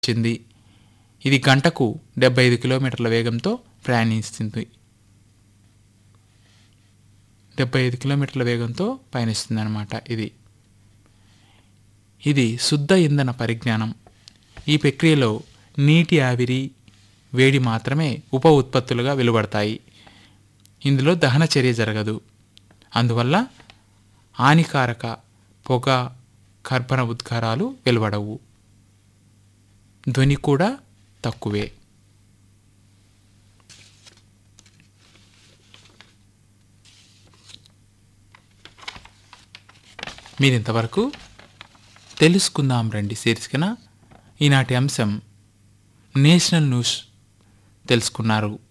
వచ్చింది ఇది గంటకు డెబ్బై ఐదు కిలోమీటర్ల వేగంతో ప్రయాణిస్తుంది డెబ్బై ఐదు కిలోమీటర్ల వేగంతో పయనిస్తుంది అనమాట ఇది ఇది శుద్ధ ఇంధన పరిజ్ఞానం ఈ ప్రక్రియలో నీటి ఆవిరి వేడి మాత్రమే ఉప ఉత్పత్తులుగా వెలువడతాయి ఇందులో దహన చర్య జరగదు అందువల్ల హానికారక పొగ కర్బన ఉద్గారాలు వెలువడవు ధ్వని కూడా తక్కువే మీరింతవరకు తెలుసుకుందాం రండి శీర్షికన ఈనాటి అంశం నేషనల్ న్యూస్ తెలుసుకున్నారు